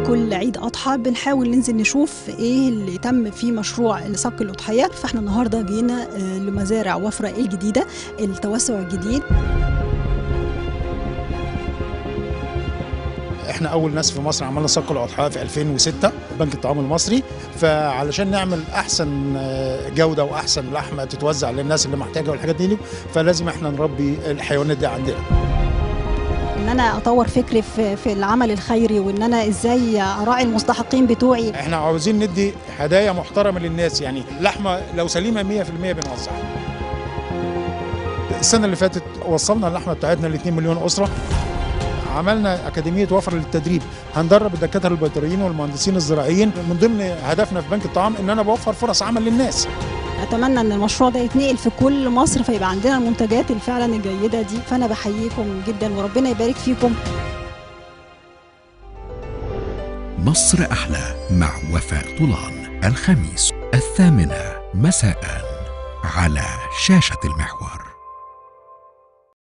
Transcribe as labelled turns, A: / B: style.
A: كل عيد اضحى بنحاول ننزل نشوف ايه اللي تم في مشروع صك الاضحيه فاحنا النهارده جينا آه، لمزارع وفره الجديده التوسع الجديد
B: احنا اول ناس في مصر عملنا صك الاضحيه في 2006 بنك الطعام المصري فعلشان نعمل احسن آه، جوده واحسن لحمه تتوزع للناس اللي محتاجه والحاجات دي فلازم احنا نربي الحيوانات دي عندنا
A: ان انا اطور فكري في, في العمل الخيري وان انا ازاي اراعي المستحقين بتوعي
B: احنا عاوزين ندي هدايا محترمه للناس يعني لحمه لو سليمه 100% بنوزعها السنه اللي فاتت وصلنا اللحمه بتاعتنا ل 2 مليون اسره عملنا أكاديمية وفر للتدريب هندرب الدكاترة البيطريين والمهندسين الزراعيين من ضمن هدفنا في بنك الطعام إن أنا بوفر فرص عمل للناس
A: اتمنى ان المشروع ده يتنقل في كل مصر فيبقى عندنا المنتجات اللي فعلا الجيده دي فانا بحييكم جدا وربنا يبارك فيكم
C: مصر أحلى مع وفاء طولان الخميس الثامنة مساء على شاشة المحور